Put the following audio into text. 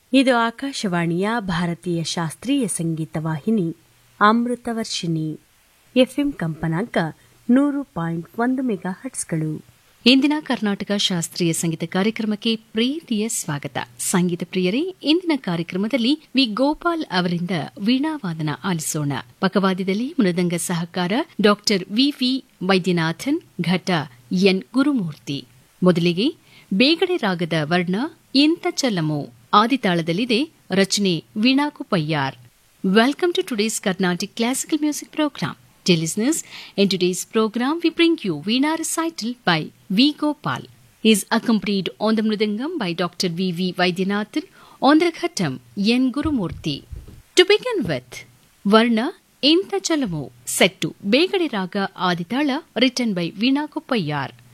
ಇದು ಆಕಾಶವಾಣಿಯ ಭಾರತೀಯ ಶಾಸ್ತ್ರೀಯ ಸಂಗೀತ ವಾಹಿನಿ ಅಮೃತವರ್ಷಿಣಿ ಎಫ್ಎಂ ಕಂಪನಾಂಕ ನೂರು ಪಾಯಿಂಟ್ ಒಂದು ಮೆಗಾ ಹಟ್ಸ್ಗಳು ಇಂದಿನ ಕರ್ನಾಟಕ ಶಾಸ್ತ್ರೀಯ ಸಂಗೀತ ಕಾರ್ಯಕ್ರಮಕ್ಕೆ ಪ್ರೀತಿಯ ಸ್ವಾಗತ ಸಂಗೀತ ಪ್ರಿಯರೇ ಇಂದಿನ ಕಾರ್ಯಕ್ರಮದಲ್ಲಿ ವಿ ಗೋಪಾಲ್ ಅವರಿಂದ ವೀಣಾವಾದನ ಆಲಿಸೋಣ ಪಕವಾದ್ಯದಲ್ಲಿ ಮೃದಂಗ ಸಹಕಾರ ಡಾಕ್ಟರ್ ವಿವಿ ವೈದ್ಯನಾಥನ್ ಘಟ ಎನ್ ಗುರುಮೂರ್ತಿ ಮೊದಲಿಗೆ ಬೇಗಡೆ ರಾಗದ ವರ್ಣ ಇಂತ ಚಲಮು ಆದಿತಾಳದಲ್ಲಿದೆ ರಚನೆ ವೀಣಾಕು ಪಯ್ಯಾರ್ welcome to today's Carnatic classical music programme Dear listeners, in today's program we bring you Veena recital by V. Gopal. He is accompanied on the Mridangam by Dr. V. V. Vaidyanathan, on the Ghatam N. Gurumurthy. To begin with, Varna Inta Chalamu, set to Begade Raga Aditala, written by Veena Koppayar.